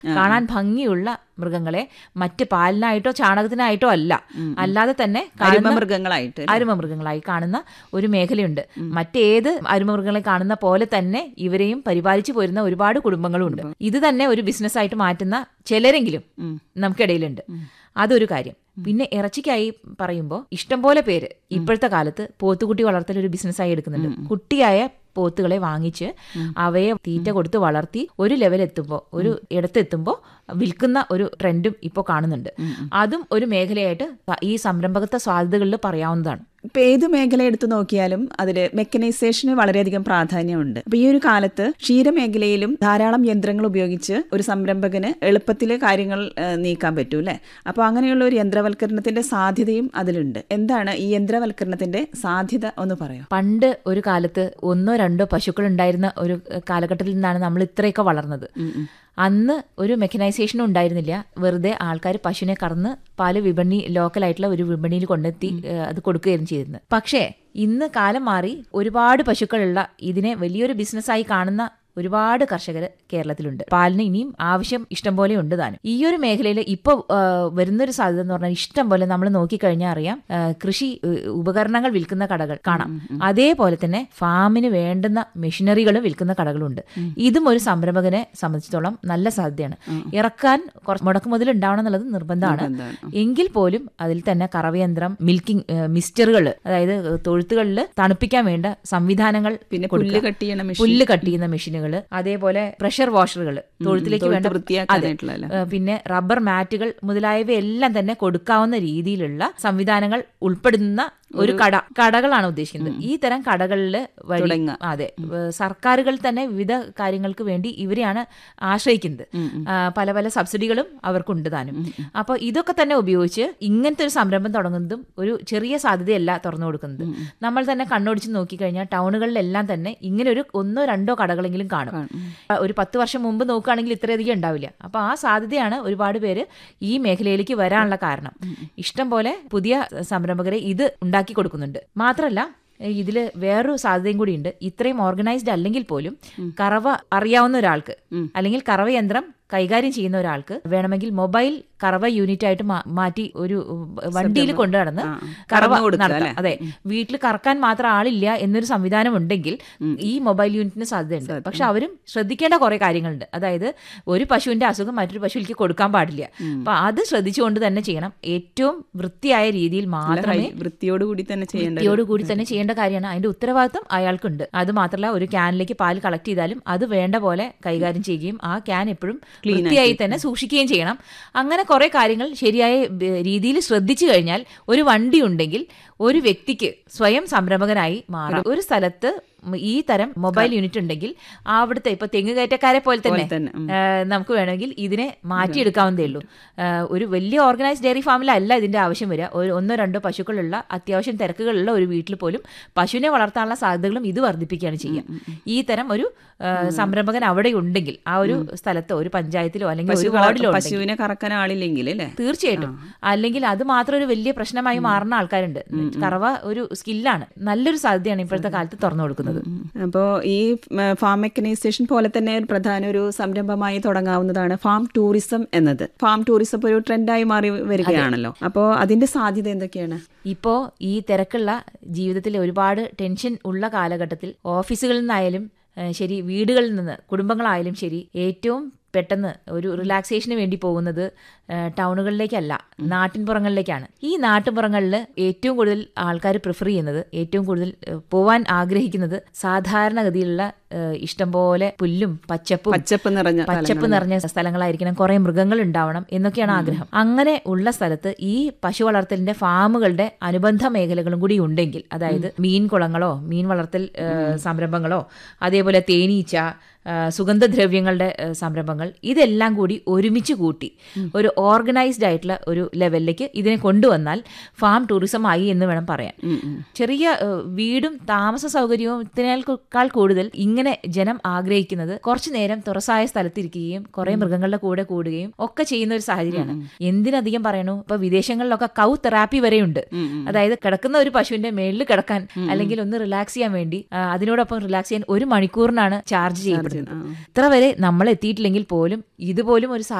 കാണാൻ ഭംഗിയുള്ള മൃഗങ്ങളെ മറ്റ് പാലിനായിട്ടോ ചാണകത്തിനായിട്ടോ അല്ല അല്ലാതെ തന്നെ അരുമ കാണുന്ന മൃഗങ്ങളായിട്ട് അരുമ മൃഗങ്ങളായി കാണുന്ന ഒരു മേഖലയുണ്ട് മറ്റേത് അരുമ മൃഗങ്ങളെ കാണുന്ന പോലെ തന്നെ ഇവരെയും പരിപാലിച്ചു പോരുന്ന ഒരുപാട് കുടുംബങ്ങളുണ്ട് ഇത് തന്നെ ഒരു ബിസിനസ്സായിട്ട് മാറ്റുന്ന ചിലരെങ്കിലും നമുക്കിടയിലുണ്ട് അതൊരു കാര്യം പിന്നെ ഇറച്ചിക്കായി പറയുമ്പോൾ ഇഷ്ടംപോലെ പേര് ഇപ്പോഴത്തെ കാലത്ത് പോത്തുകുട്ടി വളർത്തൽ ഒരു ബിസിനസ്സായി എടുക്കുന്നുണ്ട് കുട്ടിയായ പോത്തുകളെ വാങ്ങിച്ച് അവയെ തീറ്റ കൊടുത്ത് വളർത്തി ഒരു ലെവൽ എത്തുമ്പോൾ ഒരു ഇടത്തെത്തുമ്പോൾ വിൽക്കുന്ന ഒരു ട്രെൻഡും ഇപ്പോൾ കാണുന്നുണ്ട് അതും ഒരു മേഖലയായിട്ട് ഈ സംരംഭകത്വ സാധ്യതകളിൽ പറയാവുന്നതാണ് ഇപ്പൊ ഏത് മേഖല എടുത്തു നോക്കിയാലും അതിൽ മെക്കനൈസേഷന് വളരെയധികം പ്രാധാന്യമുണ്ട് അപ്പൊ ഈ ഒരു കാലത്ത് ക്ഷീരമേഖലയിലും ധാരാളം യന്ത്രങ്ങൾ ഉപയോഗിച്ച് ഒരു സംരംഭകന് എളുപ്പത്തിൽ കാര്യങ്ങൾ ആ, നീക്കാൻ പറ്റൂ അല്ലെ അപ്പൊ അങ്ങനെയുള്ള ഒരു യന്ത്രവൽക്കരണത്തിന്റെ സാധ്യതയും അതിലുണ്ട് എന്താണ് ഈ യന്ത്രവൽക്കരണത്തിന്റെ സാധ്യത ഒന്ന് പറയോ പണ്ട് ഒരു കാലത്ത് ഒന്നോ രണ്ടോ പശുക്കൾ ഉണ്ടായിരുന്ന ഒരു കാലഘട്ടത്തിൽ നിന്നാണ് നമ്മൾ ഇത്രയൊക്കെ വളർന്നത് അന്ന് ഒരു മെക്കനൈസേഷനും ഉണ്ടായിരുന്നില്ല വെറുതെ ആൾക്കാർ പശുവിനെ കറന്ന് പാല് വിപണി ലോക്കലായിട്ടുള്ള ഒരു വിപണിയിൽ കൊണ്ടെത്തി ഏഹ്, അത് കൊടുക്കുകയായിരുന്നു ചെയ്തിരുന്നത് പക്ഷേ ഇന്ന് കാലം മാറി ഒരുപാട് പശുക്കളുള്ള ഇതിനെ വലിയൊരു ബിസിനസ്സായി കാണുന്ന ഒരുപാട് കർഷകർ കേരളത്തിലുണ്ട് പാലിന് ഇനിയും ആവശ്യം ഇഷ്ടം പോലെ ഉണ്ട് താനും ഈ ഒരു മേഖലയിൽ ഇപ്പോൾ വരുന്നൊരു സാധ്യത എന്ന് പറഞ്ഞാൽ ഇഷ്ടം പോലെ നമ്മൾ നോക്കിക്കഴിഞ്ഞാൽ അറിയാം ആ, കൃഷി ഏ, ഉപകരണങ്ങൾ വിൽക്കുന്ന കടകൾ കാണാം അതേപോലെ തന്നെ ഫാമിന് വേണ്ടുന്ന മെഷീനറികൾ വിൽക്കുന്ന കടകളുണ്ട് ഇതും ഒരു സംരംഭകനെ സംബന്ധിച്ചിടത്തോളം നല്ല സാധ്യതയാണ് ഇറക്കാൻ കുറച്ച് മുടക്കുമുതൽ ഉണ്ടാവണം എന്നുള്ളത് നിർബന്ധമാണ് നിർബന്ധമാണ്. എങ്കിൽ പോലും അതിൽ തന്നെ കറവയന്ത്രം മിൽക്കിംഗ് മിസ്റ്ററുകൾ അതായത് തൊഴുത്തുകളിൽ തണുപ്പിക്കാൻ വേണ്ട സംവിധാനങ്ങൾ പിന്നെ കൊടുക്കുക. പുല്ല് കട്ട് ചെയ്യണ മെഷീൻ പുല്ല് കട്ട് ചെയ്യുന്ന മെഷീനുകൾ അതേപോലെ പ്രഷർ വാഷറുകൾ തൊഴുത്തിലേക്ക് തൊഴുത്ത് വേണ്ട വൃത്തിയാക്കാനായിട്ടുള്ള അല്ലേ? ഏഹ് പിന്നെ റബ്ബർ മാറ്റുകൾ മുതലായവയെല്ലാം തന്നെ കൊടുക്കാവുന്ന രീതിയിലുള്ള സംവിധാനങ്ങൾ ഉൾപ്പെടുന്ന ഒരു കട കടകളാണ് ഉദ്ദേശിക്കുന്നത് ഈ തരം കടകളിൽ വഴി തുടങ്ങുക. അതെ ഏഹ് സർക്കാരുകൾ തന്നെ വിവിധ കാര്യങ്ങൾക്ക് വേണ്ടി ഇവരെയാണ് ആശ്രയിക്കുന്നത് ആ, പല പല സബ്സിഡികളും അവർക്കുണ്ട് താനും അപ്പോൾ ഇതൊക്കെ തന്നെ ഉപയോഗിച്ച് ഇങ്ങനത്തെ ഒരു സംരംഭം തുടങ്ങുന്നതും ഒരു ചെറിയ സാധ്യതയല്ല തുറന്നു കൊടുക്കുന്നത് നമ്മൾ തന്നെ കണ്ണോടിച്ച് നോക്കിക്കഴിഞ്ഞാൽ ടൗണുകളിലെല്ലാം തന്നെ ഇങ്ങനെ ഒരു ഒന്നോ രണ്ടോ കടകളെങ്കിലും കാണും ആ, ഒരു പത്ത് വർഷം മുമ്പ് നോക്കുകയാണെങ്കിൽ ഇത്രയധികം ഉണ്ടാവില്ല അപ്പോൾ ആ സാധ്യതയാണ് ഒരുപാട് പേര് ഈ മേഖലയിലേക്ക് വരാനുള്ള കാരണം ഇഷ്ടം പോലെ പുതിയ സംരംഭകരെ ഇത് ഉണ്ടാക്കി കൊടുക്കുന്നുണ്ട് മാത്രമല്ല ഇതിൽ വേറൊരു സാധ്യതയും കൂടിയുണ്ട് ഇത്രയും ഓർഗനൈസ്ഡ് അല്ലെങ്കിൽ പോലും കറവ അറിയാവുന്ന ഒരാൾക്ക് അല്ലെങ്കിൽ കറവ യന്ത്രം കൈകാര്യം ചെയ്യുന്ന ഒരാൾക്ക് വേണമെങ്കിൽ മൊബൈൽ കറവ യൂണിറ്റ് ആയിട്ട് മാ- മാറ്റി ഒരു വണ്ടിയിൽ കൊണ്ടു നടന്ന് ആ, കറവ കറന്നു കൊടുക്കുക, നടത്താം അതെ വീട്ടിൽ കറക്കാൻ മാത്രം ആളില്ല എന്നൊരു സംവിധാനം ഉണ്ടെങ്കിൽ ഈ മൊബൈൽ യൂണിറ്റിന് സാധ്യതയുണ്ട് പക്ഷെ അവരും ശ്രദ്ധിക്കേണ്ട കുറെ കാര്യങ്ങളുണ്ട് അതായത് ഒരു പശുവിന്റെ അസുഖം മറ്റൊരു പശുവിലേക്ക് കൊടുക്കാൻ പാടില്ല അപ്പൊ അത് ശ്രദ്ധിച്ചുകൊണ്ട് തന്നെ ചെയ്യണം ഏറ്റവും വൃത്തിയായ രീതിയിൽ മാത്രമേ വൃത്തിയോടുകൂടി തന്നെ ചെയ്യേണ്ടത് വൃത്തിയോട് കൂടി തന്നെ ചെയ്യേണ്ട കാര്യമാണ് അതിന്റെ ഉത്തരവാദിത്വം അയാൾക്കുണ്ട് അത് മാത്രമല്ല ഒരു ക്യാനിലേക്ക് പാൽ കളക്ട് ചെയ്താലും അത് വേണ്ട പോലെ കൈകാര്യം ചെയ്യുകയും ആ ക്യാൻ എപ്പോഴും വൃത്തിയായി തന്നെ സൂക്ഷിക്കുകയും ചെയ്യണം അങ്ങനെ കുറെ കാര്യങ്ങൾ ശരിയായ ബ- രീതിയിൽ ശ്രദ്ധിച്ചു കഴിഞ്ഞാൽ ഒരു വണ്ടി ഉണ്ടെങ്കിൽ ഒരു വ്യക്തിക്ക് സ്വയം സംരംഭകനായി മാറാം ഒരു സ്ഥലത്ത് ഈ തരം മൊബൈൽ യൂണിറ്റ് ഉണ്ടെങ്കിൽ അവിടുത്തെ ഇപ്പൊ തെങ്ങ് കയറ്റക്കാരെ പോലെ തന്നെ തന്നെ, ഉം. ഏഹ് നമുക്ക് വേണമെങ്കിൽ ഇതിനെ മാറ്റിയെടുക്കാവുന്നതേ ഉള്ളൂ ഏഹ് ഒരു വലിയ ഓർഗനൈസ്ഡ് ഡയറി ഫാമിലല്ല ഇതിന്റെ ആവശ്യം വരിക ഒരു ഒന്നോ രണ്ടോ പശുക്കളുള്ള അത്യാവശ്യം തിരക്കുകളുള്ള ഒരു വീട്ടിൽ പോലും പശുവിനെ വളർത്താനുള്ള സാധ്യതകളും ഇത് വർദ്ധിപ്പിക്കുകയാണ് ചെയ്യുക ഈ തരം ഒരു ഏഹ് സംരംഭകൻ അവിടെ ഉണ്ടെങ്കിൽ ആ ഒരു സ്ഥലത്തോ ഒരു പഞ്ചായത്തിലോ അല്ലെങ്കിൽ പശു ഒരു വളർ- വാർഡിലോ ഉണ്ടെങ്കിൽ പശുവിനെ കറക്കാൻ ആളില്ലെങ്കിൽ അല്ലേ തീർച്ചയായിട്ടും അല്ലെങ്കിൽ അത് മാത്രം ഒരു വലിയ പ്രശ്നമായി മാറുന്ന ആൾക്കാരുണ്ട് കറവ ഒരു സ്കില്ലാണ് നല്ലൊരു സാധ്യതയാണ് ഇപ്പോഴത്തെ കാലത്ത് തുറന്നു കൊടുക്കുന്നത് അപ്പോൾ ഈ ഫാം മെക്കനൈസേഷൻ പോലെ തന്നെ ഒരു പ്രധാന ഒരു സംരംഭമായി തുടങ്ങാവുന്നതാണ് ഫാം ടൂറിസം എന്നത് ഫാം ടൂറിസം ഇപ്പോൾ ഒരു ട്രെൻഡായി മാറി വരികയാണല്ലോ അപ്പോൾ അതിന്റെ സാധ്യത എന്തൊക്കെയാണ് ഇപ്പോൾ ഈ തിരക്കുള്ള ജീവിതത്തിൽ ഒരുപാട് ടെൻഷൻ ഉള്ള കാലഘട്ടത്തിൽ ഓഫീസുകളിൽ നിന്നായാലും ഏഹ് ശരി വീടുകളിൽ നിന്ന് കുടുംബങ്ങളായാലും ശരി ഏറ്റവും പെട്ടെന്ന് ഒരു റിലാക്സേഷന് വേണ്ടി പോകുന്നത് ഏഹ് ടൗണുകളിലേക്കല്ല നാട്ടിൻപുറങ്ങളിലേക്കാണ് ഈ നാട്ടിൻപുറങ്ങളിൽ ഏറ്റവും കൂടുതൽ ആൾക്കാർ പ്രിഫർ ചെയ്യുന്നത് ഏറ്റവും കൂടുതൽ ഏഹ് പോവാൻ ആഗ്രഹിക്കുന്നത് സാധാരണഗതിയിലുള്ള ഏഹ് ഇഷ്ടംപോലെ പുല്ലും പച്ചപ്പും പച്ചപ്പ് നിറഞ്ഞ പച്ചപ്പ് നിറഞ്ഞ സ്ഥലങ്ങളായിരിക്കണം കുറെ മൃഗങ്ങൾ ഉണ്ടാവണം എന്നൊക്കെയാണ് ആഗ്രഹം അങ്ങനെ ഉള്ള സ്ഥലത്ത് ഈ പശു വളർത്തലിന്റെ ഫാമുകളുടെ അനുബന്ധ മേഖലകളും കൂടി ഉണ്ടെങ്കിൽ അതായത് മീൻ കുളങ്ങളോ മീൻ വളർത്തൽ ഏഹ്, സംരംഭങ്ങളോ അതേപോലെ തേനീച്ച ആ, സുഗന്ധദ്രവ്യങ്ങളുടെ ആ, സംരംഭങ്ങൾ ഇതെല്ലാം കൂടി ഒരുമിച്ച് കൂട്ടി ഒരു ഓർഗനൈസ്ഡ് ആയിട്ടുള്ള ഒരു ലെവലിലേക്ക് ഇതിനെ കൊണ്ടുവന്നാൽ ഫാം ടൂറിസം ആയി എന്ന് വേണം പറയാൻ ചെറിയ ആ, വീടും താമസ സൗകര്യവും ഇതിനേക്കാൾ കൂടുതൽ ഇങ്ങനെ ഇങ്ങനെ ജനം ആഗ്രഹിക്കുന്നത് കുറച്ചു നേരം തുറസായ സ്ഥലത്തിരിക്കുകയും കുറെ മൃഗങ്ങളുടെ കൂടെ കൂടുകയും ഒക്കെ ചെയ്യുന്ന ഒരു സാഹചര്യമാണ് എന്തിനധികം പറയണു ഇപ്പൊ വിദേശങ്ങളിലൊക്കെ കൗ തെറാപ്പി വരെയുണ്ട് അതായത് കിടക്കുന്ന ഒരു പശുവിന്റെ മേളിൽ കിടക്കാൻ അല്ലെങ്കിൽ ഒന്ന് റിലാക്സ് ചെയ്യാൻ വേണ്ടി ആ, അതിനോടൊപ്പം റിലാക്സ് ചെയ്യാൻ ഒരു മണിക്കൂറിനാണ് ചാർജ് ചെയ്യപ്പെടുന്നത് ഇത്ര വരെ നമ്മൾ എത്തിയിട്ടില്ലെങ്കിൽ പോലും ഇതുപോലും ഒരു